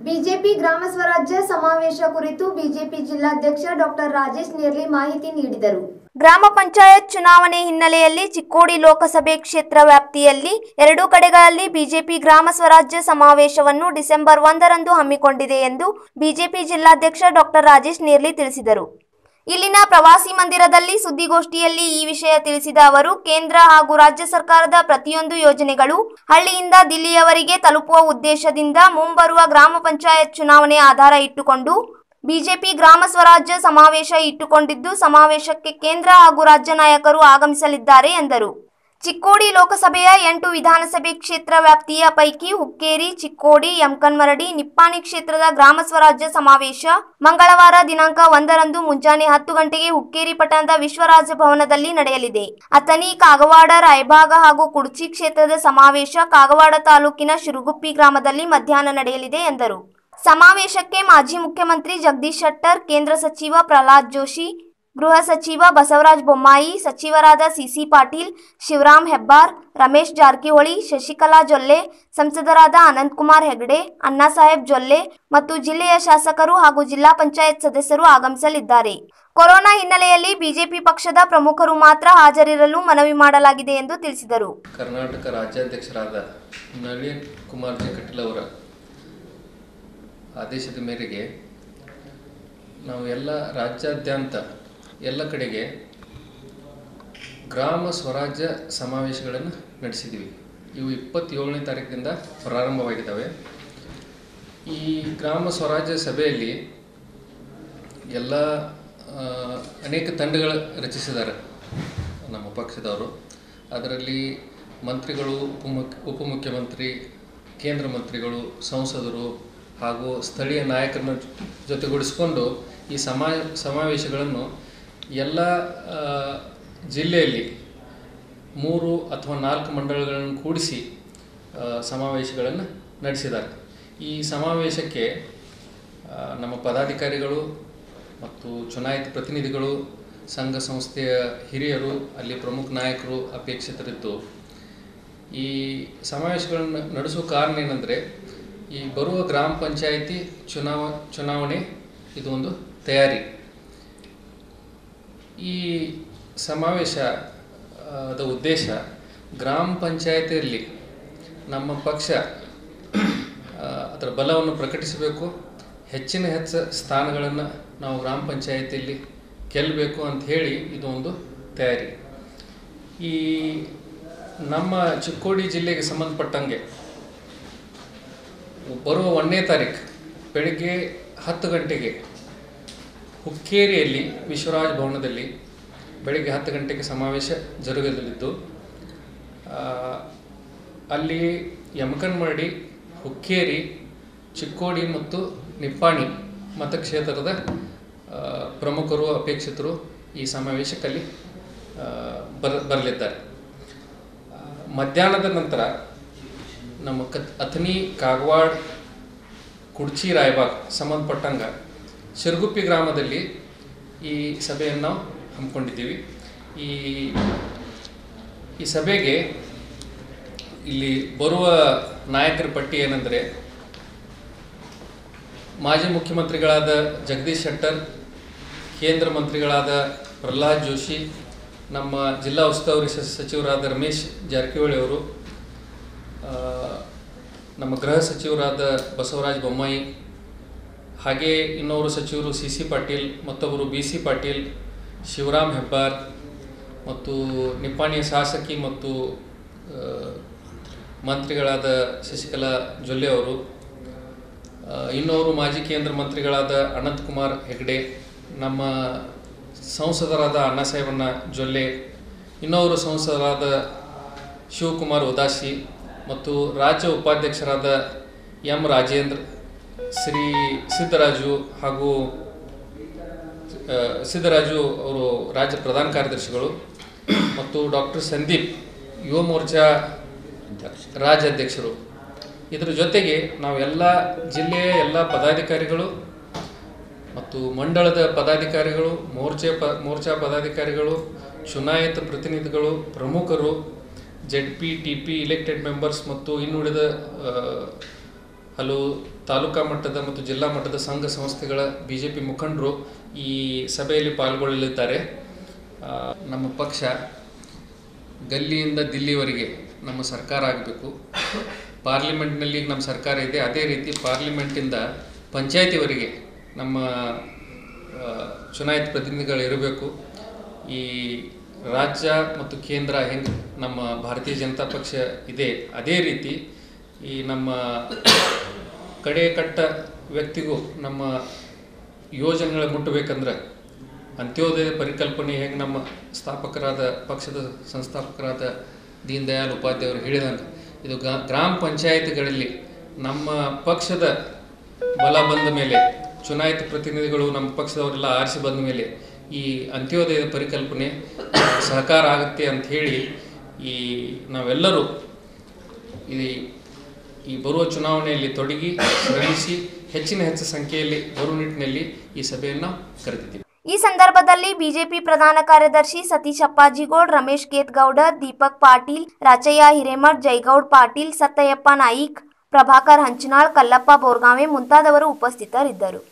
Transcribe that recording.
BJP ಗ್ರಾಮ ಸ್ವರಾಜ್ಯ ಸಮಾವೇಶ ಕುರಿತು ಬಿಜೆಪಿ ಜಿಲ್ಲಾಧ್ಯಕ್ಷ ಡಾಕ್ಟರ್ ರಾಜೇಶ್ ನೇರ್ಲಿ ಮಾಹಿತಿ ನೀಡಿದರು ಗ್ರಾಮ ಪಂಚಾಯತ್ ಚುನಾವಣೆ ಹಿನ್ನೆಲೆಯಲ್ಲಿ ಚಿಕ್ಕೋಡಿ ಲೋಕಸಭೆ ಕ್ಷೇತ್ರ ವ್ಯಾಪ್ತಿಯಲ್ಲಿ ಎರಡೂ ಕಡೆಗಳಲ್ಲಿ ಬಿಜೆಪಿ ಗ್ರಾಮ ಸ್ವರಾಜ್ಯ ಸಮಾವೇಶವನ್ನು ಡಿಸೆಂಬರ್ ಒಂದರಂದು ಹಮ್ಮಿಕೊಂಡಿದೆ ಎಂದು ಬಿಜೆಪಿ ಜಿಲ್ಲಾಧ್ಯಕ್ಷ ಡಾಕ್ಟರ್ ರಾಜೇಶ್ ನೇರ್ಲಿ ತಿಳಿಸಿದರು ಇಲ್ಲಿನ ಪ್ರವಾಸಿ ಮಂದಿರದಲ್ಲಿ ಸುದ್ದಿಗೋಷ್ಠಿಯಲ್ಲಿ ಈ ವಿಷಯ ತಿಳಿಸಿದ ಅವರು ಕೇಂದ್ರ ಹಾಗೂ ರಾಜ್ಯ ಸರ್ಕಾರದ ಪ್ರತಿಯೊಂದು ಯೋಜನೆಗಳು ಹಳ್ಳಿಯಿಂದ ದಿಲ್ಲಿಯವರೆಗೆ ತಲುಪುವ ಉದ್ದೇಶದಿಂದ ಮುಂಬರುವ ಗ್ರಾಮ ಪಂಚಾಯತ್ ಚುನಾವಣೆ ಆಧಾರ ಇಟ್ಟುಕೊಂಡು ಬಿಜೆಪಿ ಗ್ರಾಮ ಸ್ವರಾಜ್ಯ ಸಮಾವೇಶ ಇಟ್ಟುಕೊಂಡಿದ್ದು ಸಮಾವೇಶಕ್ಕೆ ಕೇಂದ್ರ ಹಾಗೂ ರಾಜ್ಯ ನಾಯಕರು ಆಗಮಿಸಲಿದ್ದಾರೆ ಎಂದರು ಚಿಕ್ಕೋಡಿ ಲೋಕಸಭೆಯ ಎಂಟು ವಿಧಾನಸಭೆ ಕ್ಷೇತ್ರ ವ್ಯಾಪ್ತಿಯ ಪೈಕಿ ಹುಕ್ಕೇರಿ ಚಿಕ್ಕೋಡಿ ಯಮಕನ್ಮರಡಿ ನಿಪ್ಪಾಣಿ ಕ್ಷೇತ್ರದ ಗ್ರಾಮ ಸ್ವರಾಜ್ಯ ಸಮಾವೇಶ ಮಂಗಳವಾರ ದಿನಾಂಕ ಒಂದರಂದು ಮುಂಜಾನೆ ಹತ್ತು ಗಂಟೆಗೆ ಹುಕ್ಕೇರಿ ಪಟ್ಟಣದ ವಿಶ್ವರಾಜ ಭವನದಲ್ಲಿ ನಡೆಯಲಿದೆ ಅಥಣಿ ಕಾಗವಾಡ ರಾಯಭಾಗ ಹಾಗೂ ಕುಡ್ಚಿ ಕ್ಷೇತ್ರದ ಸಮಾವೇಶ ಕಾಗವಾಡ ತಾಲೂಕಿನ ಶಿರುಗುಪ್ಪಿ ಗ್ರಾಮದಲ್ಲಿ ಮಧ್ಯಾಹ್ನ ನಡೆಯಲಿದೆ ಎಂದರು ಸಮಾವೇಶಕ್ಕೆ ಮಾಜಿ ಮುಖ್ಯಮಂತ್ರಿ ಜಗದೀಶ್ ಶೆಟ್ಟರ್ ಕೇಂದ್ರ ಸಚಿವ ಪ್ರಹ್ಲಾದ್ ಜೋಶಿ ಗೃಹ ಸಚಿವ ಬಸವರಾಜ ಬೊಮ್ಮಾಯಿ ಸಚಿವರಾದ ಸಿಸಿ ಪಾಟೀಲ್ ಶಿವರಾಮ್ ಹೆಬ್ಬಾರ್ ರಮೇಶ್ ಜಾರಕಿಹೊಳಿ ಶಶಿಕಲಾ ಜೊಲ್ಲೆ ಸಂಸದರಾದ ಅನಂತಕುಮಾರ್ ಹೆಗಡೆ ಅಣ್ಣಾಸಾಹೇಬ್ ಜೊಲ್ಲೆ ಮತ್ತು ಜಿಲ್ಲೆಯ ಶಾಸಕರು ಹಾಗೂ ಜಿಲ್ಲಾ ಪಂಚಾಯತ್ ಸದಸ್ಯರು ಆಗಮಿಸಲಿದ್ದಾರೆ ಕೊರೋನಾ ಹಿನ್ನೆಲೆಯಲ್ಲಿ ಬಿಜೆಪಿ ಪಕ್ಷದ ಪ್ರಮುಖರು ಮಾತ್ರ ಹಾಜರಿರಲು ಮನವಿ ಮಾಡಲಾಗಿದೆ ಎಂದು ತಿಳಿಸಿದರು ಕರ್ನಾಟಕ ರಾಜ್ಯಾಧ್ಯಕ್ಷರಾದ ನಳಿನ್ ಕುಮಾರ್ ಜಿ ಕಟೀಲ್ ಅವರ ಆದೇಶದ ಮೇರೆಗೆ ನಾವು ಎಲ್ಲ ರಾಜ್ಯಾದ್ಯಂತ ಎಲ್ಲ ಕಡೆಗೆ ಗ್ರಾಮ ಸ್ವರಾಜ್ಯ ಸಮಾವೇಶಗಳನ್ನು ನಡೆಸಿದ್ದೀವಿ ಇವು ಇಪ್ಪತ್ತೇಳನೇ ತಾರೀಕಿನಿಂದ ಪ್ರಾರಂಭವಾಗಿದ್ದಾವೆ ಈ ಗ್ರಾಮ ಸ್ವರಾಜ್ಯ ಸಭೆಯಲ್ಲಿ ಎಲ್ಲ ಆ, ಅನೇಕ ತಂಡಗಳು ರಚಿಸಿದ್ದಾರೆ ನಮ್ಮ ಪಕ್ಷದವರು ಅದರಲ್ಲಿ ಮಂತ್ರಿಗಳು ಉಪಮುಖ್ಯ ಉಪಮುಖ್ಯಮಂತ್ರಿ ಕೇಂದ್ರ ಮಂತ್ರಿಗಳು ಸಂಸದರು ಹಾಗೂ ಸ್ಥಳೀಯ ನಾಯಕರನ್ನ ಜೊತೆಗೂಡಿಸಿಕೊಂಡು ಈ ಸಮಾ ಸಮಾವೇಶಗಳನ್ನು ಎಲ್ಲ ಆ, ಜಿಲ್ಲೆಯಲ್ಲಿ ಮೂರು ಅಥವಾ ನಾಲ್ಕು ಮಂಡಳಗಳನ್ನು ಕೂಡಿಸಿ ಆ, ಸಮಾವೇಶಗಳನ್ನು ನಡೆಸಿದ್ದಾರೆ ಈ ಸಮಾವೇಶಕ್ಕೆ ಆ, ನಮ್ಮ ಪದಾಧಿಕಾರಿಗಳು ಮತ್ತು ಚುನಾಯಿತ ಪ್ರತಿನಿಧಿಗಳು ಸಂಘ ಸಂಸ್ಥೆಯ ಹಿರಿಯರು ಅಲ್ಲಿ ಪ್ರಮುಖ ನಾಯಕರು ಅಪೇಕ್ಷಿತರಿದ್ದು ಈ ಸಮಾವೇಶಗಳನ್ನು ನಡೆಸುವ ಕಾರಣ ಏನಂದರೆ ಈ ಬರುವ ಗ್ರಾಮ ಪಂಚಾಯಿತಿ ಚುನಾವ ಚುನಾವಣೆ ಇದು ಒಂದು ತಯಾರಿ ಈ ಸಮಾವೇಶ ಆ, ದ ಉದ್ದೇಶ ಗ್ರಾಮ ಪಂಚಾಯತಿಯಲ್ಲಿ ನಮ್ಮ ಪಕ್ಷ ಆ, ಅದರ ಬಲವನ್ನು ಪ್ರಕಟಿಸಬೇಕು ಹೆಚ್ಚಿನ ಹೆಚ್ಚು ಸ್ಥಾನಗಳನ್ನು ನಾವು ಗ್ರಾಮ ಪಂಚಾಯತಿಯಲ್ಲಿ ಗೆಲ್ಲಬೇಕು ಅಂತ ಹೇಳಿ ಇದು ಒಂದು ತಯಾರಿ ಈ ನಮ್ಮ ಚಿಕ್ಕೋಡಿ ಜಿಲ್ಲೆಗೆ ಸಂಬಂಧಪಟ್ಟಂಗೆ ಬರುವ ಒಂದನೇ ತಾರೀಕು ಬೆಳಗ್ಗೆ ಹತ್ತು ಗಂಟೆಗೆ ಹುಕ್ಕೇರಿಯಲ್ಲಿ ವಿಶ್ವರಾಜ ಭವನದಲ್ಲಿ ಬೆಳಗ್ಗೆ ಹತ್ತು ಗಂಟೆಗೆ ಸಮಾವೇಶ ಜರುಗಲಿದ್ದು ಆ, ಅಲ್ಲಿ ಯಮಕನ್ಮರಡಿ ಹುಕ್ಕೇರಿ ಚಿಕ್ಕೋಡಿ ಮತ್ತು ನಿಪ್ಪಾಣಿ ಮತಕ್ಷೇತ್ರದ ಆ, ಪ್ರಮುಖರು ಅಪೇಕ್ಷಿತರು ಈ ಸಮಾವೇಶಕ್ಕಲ್ಲಿ ಆ, ಬರ ಬರಲಿದ್ದಾರೆ ಆ, ಮಧ್ಯಾಹ್ನದ ನಂತರ ನಮ್ಮ ಕತ್ ಅಥಣಿ ಕಾಗವಾಡ್ ಕುಡ್ಚಿ ರಾಯಬಾಗ್ ಸಂಬಂಧಪಟ್ಟಂಗ ಶಿರಗುಪ್ಪಿ ಗ್ರಾಮದಲ್ಲಿ ಈ ಸಭೆಯನ್ನು ನಾವು ಹಮ್ಮಿಕೊಂಡಿದ್ದೀವಿ ಈ ಈ ಸಭೆಗೆ ಇಲ್ಲಿ ಬರುವ ನಾಯಕರ ಪಟ್ಟಿ ಏನಂದರೆ ಮಾಜಿ ಮುಖ್ಯಮಂತ್ರಿಗಳಾದ ಜಗದೀಶ್ ಶೆಟ್ಟರ್ ಕೇಂದ್ರ ಮಂತ್ರಿಗಳಾದ ಪ್ರಹ್ಲಾದ್ ಜೋಶಿ ನಮ್ಮ ಜಿಲ್ಲಾ ಉಸ್ತುವಾರಿ ಸ- ಸಚಿವರಾದ ರಮೇಶ್ ಜಾರಕಿಹೊಳಿ ಅವರು ಆ, ನಮ್ಮ ಗೃಹ ಸಚಿವರಾದ ಬಸವರಾಜ ಬೊಮ್ಮಾಯಿ ಹಾಗೆ ಇನ್ನೋರು ಸಚಿವರು ಸಿ ಸಿ ಪಾಟೀಲ್ ಮತ್ತೊಬ್ಬರು ಬಿ ಸಿ ಪಾಟೀಲ್ ಶಿವರಾಮ್ ಹೆಬ್ಬಾರ್ ಮತ್ತು ನಿಪ್ಪಾಣಿಯ ಶಾಸಕಿ ಮತ್ತು ಆ, ಮಂತ್ರಿಗಳಾದ ಶಶಿಕಲಾ ಜೊಲ್ಲೆ ಅವರು ಆ, ಇನ್ನೋರು ಮಾಜಿ ಕೇಂದ್ರ ಮಂತ್ರಿಗಳಾದ ಅನಂತಕುಮಾರ್ ಹೆಗಡೆ ನಮ್ಮ ಸಂಸದರಾದ ಅಣ್ಣಾಸಾಹೇಬಣ್ಣ ಜೊಲ್ಲೆ ಇನ್ನೋರು ಸಂಸದರಾದ ಶಿವಕುಮಾರ್ ಉದಾಸಿ ಮತ್ತು ರಾಜ್ಯ ಉಪಾಧ್ಯಕ್ಷರಾದ ಎಂ ರಾಜೇಂದ್ರ ಶ್ರೀ ಸಿದ್ದರಾಜು ಹಾಗೂ ಆ, ಸಿದ್ದರಾಜು ಅವರು ರಾಜ್ಯ ಪ್ರಧಾನ ಕಾರ್ಯದರ್ಶಿಗಳು ಮತ್ತು ಡಾಕ್ಟರ್ ಸಂದೀಪ್ ಯುವ ಮೋರ್ಚಾ ರಾಜ್ಯಾಧ್ಯಕ್ಷರು ಇದರ ಜೊತೆಗೆ ನಾವೆಲ್ಲ ಜಿಲ್ಲೆಯ ಎಲ್ಲ ಪದಾಧಿಕಾರಿಗಳು ಮತ್ತು ಮಂಡಳದ ಪದಾಧಿಕಾರಿಗಳು ಮೋರ್ಚೆ ಪ ಮೋರ್ಚಾ ಪದಾಧಿಕಾರಿಗಳು ಚುನಾಯಿತ ಪ್ರತಿನಿಧಿಗಳು ಪ್ರಮುಖರು Z P T P elected members ಮತ್ತು ಇನ್ನುಳಿದ ಆ, ಹಲವು ತಾಲೂಕಾ ಮಟ್ಟದ ಮತ್ತು ಜಿಲ್ಲಾ ಮಟ್ಟದ ಸಂಘ ಸಂಸ್ಥೆಗಳ ಬಿ ಜೆ ಪಿ ಮುಖಂಡರು ಈ ಸಭೆಯಲ್ಲಿ ಪಾಲ್ಗೊಳ್ಳಲಿದ್ದಾರೆ ಆ, ನಮ್ಮ ಪಕ್ಷ ಗಲ್ಲಿಯಿಂದ ದಿಲ್ಲಿವರೆಗೆ ನಮ್ಮ ಸರ್ಕಾರ ಆಗಬೇಕು ಪಾರ್ಲಿಮೆಂಟ್ನಲ್ಲಿ ನಮ್ಮ ಸರ್ಕಾರ ಇದೆ ಅದೇ ರೀತಿ ಪಾರ್ಲಿಮೆಂಟಿಂದ ಪಂಚಾಯತಿವರೆಗೆ ನಮ್ಮ ಆ, ಚುನಾಯಿತ ಪ್ರತಿನಿಧಿಗಳು ಇರಬೇಕು ಈ ರಾಜ್ಯ ಮತ್ತು ಕೇಂದ್ರ ಹೆಂಗೆ ನಮ್ಮ ಭಾರತೀಯ ಜನತಾ ಪಕ್ಷ ಇದೆ ಅದೇ ರೀತಿ ಈ ನಮ್ಮ ಕಡೆ ಕಟ್ಟ ವ್ಯಕ್ತಿಗೂ ನಮ್ಮ ಯೋಜನೆಗಳು ಮುಟ್ಟಬೇಕಂದ್ರೆ ಅಂತ್ಯೋದಯ ಪರಿಕಲ್ಪನೆ ಹೇಗೆ ನಮ್ಮ ಸ್ಥಾಪಕರಾದ ಪಕ್ಷದ ಸಂಸ್ಥಾಪಕರಾದ ದೀನ್ ದಯಾಳ್ ಉಪಾಧ್ಯಾಯರು ಹೇಳಿದಂಗೆ ಇದು ಗ ಗ್ರಾಮ ಪಂಚಾಯತ್ಗಳಲ್ಲಿ ನಮ್ಮ ಪಕ್ಷದ ಬಲ ಬಂದ ಮೇಲೆ ಚುನಾಯಿತ ಪ್ರತಿನಿಧಿಗಳು ನಮ್ಮ ಪಕ್ಷದವರೆಲ್ಲ ಆರಿಸಿ ಬಂದ ಮೇಲೆ ಈ ಅಂತ್ಯೋದಯದ ಪರಿಕಲ್ಪನೆ ಸಹಕಾರ ಆಗುತ್ತೆ ಅಂತ ಹೇಳಿ ಈ ನಾವೆಲ್ಲರೂ ಈ ಈ ಬರುವ ಚುನಾವಣೆಯಲ್ಲಿ ತೊಡಗಿ ಶ್ರಮಿಸಿ ಹೆಚ್ಚಿನ ಹೆಚ್ಚು ಸಂಖ್ಯೆಯಲ್ಲಿ ಬರುವ ನಿಟ್ಟಿನಲ್ಲಿ ಈ ಸಭೆಯನ್ನು ಕರೆದಿದ್ದೀವಿ ಈ ಸಂದರ್ಭದಲ್ಲಿ ಬಿಜೆಪಿ ಪ್ರಧಾನ ಕಾರ್ಯದರ್ಶಿ ಸತೀಶ್ ಅಪ್ಪಾಜಿಗೌಡ್ ರಮೇಶ್ ಗೇತ್ಗೌಡ ದೀಪಕ್ ಪಾಟೀಲ್ ರಾಚಯ್ಯ ಹಿರೇಮಠ್ ಜೈಗೌಡ್ ಪಾಟೀಲ್ ಸತ್ತಯ್ಯಪ್ಪ ನಾಯಿಕ್ ಪ್ರಭಾಕರ್ ಹಂಚನಾಳ್ ಕಲ್ಲಪ್ಪ ಬೋರ್ಗಾವೆ ಮುಂತಾದವರು ಉಪಸ್ಥಿತರಿದ್ದರು